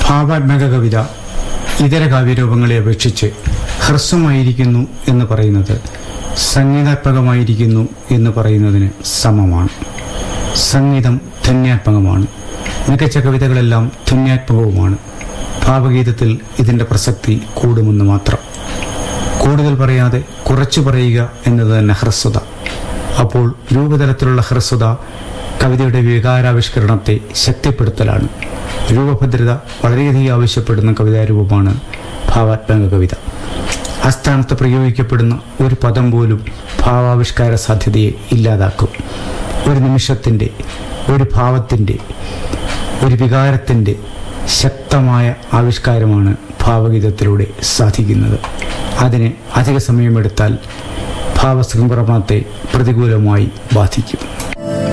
ഭാവാത്മക കവിത ഇതര കാവ്യരൂപങ്ങളെ അപേക്ഷിച്ച് ഹ്രസ്വമായിരിക്കുന്നു എന്ന് പറയുന്നത് സംഗീതാത്മകമായിരിക്കുന്നു എന്ന് പറയുന്നതിന് സമമാണ് സംഗീതം ധന്യാത്മകമാണ് മികച്ച കവിതകളെല്ലാം ധന്യാത്മകവുമാണ് ഭാവഗീതത്തിൽ ഇതിൻ്റെ പ്രസക്തി കൂടുമെന്ന് മാത്രം കൂടുതൽ പറയാതെ കുറച്ചു പറയുക എന്നത് തന്നെ ഹ്രസ്വത അപ്പോൾ രൂപതലത്തിലുള്ള ഹ്രസ്വത കവിതയുടെ വികാരാവിഷ്കരണത്തെ ശക്തിപ്പെടുത്തലാണ് രൂപഭദ്രത വളരെയധികം ആവശ്യപ്പെടുന്ന കവിതാരൂപമാണ് ഭാവാത്മക കവിത അസ്ഥാനത്ത് പ്രയോഗിക്കപ്പെടുന്ന ഒരു പദം പോലും ഭാവാവിഷ്കാര സാധ്യതയെ ഇല്ലാതാക്കും ഒരു നിമിഷത്തിൻ്റെ ഒരു ഭാവത്തിൻ്റെ ഒരു വികാരത്തിൻ്റെ ശക്തമായ ആവിഷ്കാരമാണ് ഭാവഗീതത്തിലൂടെ സാധിക്കുന്നത് അതിന് അധിക സമയമെടുത്താൽ ഭാവസംക്രമണത്തെ പ്രതികൂലമായി ബാധിക്കും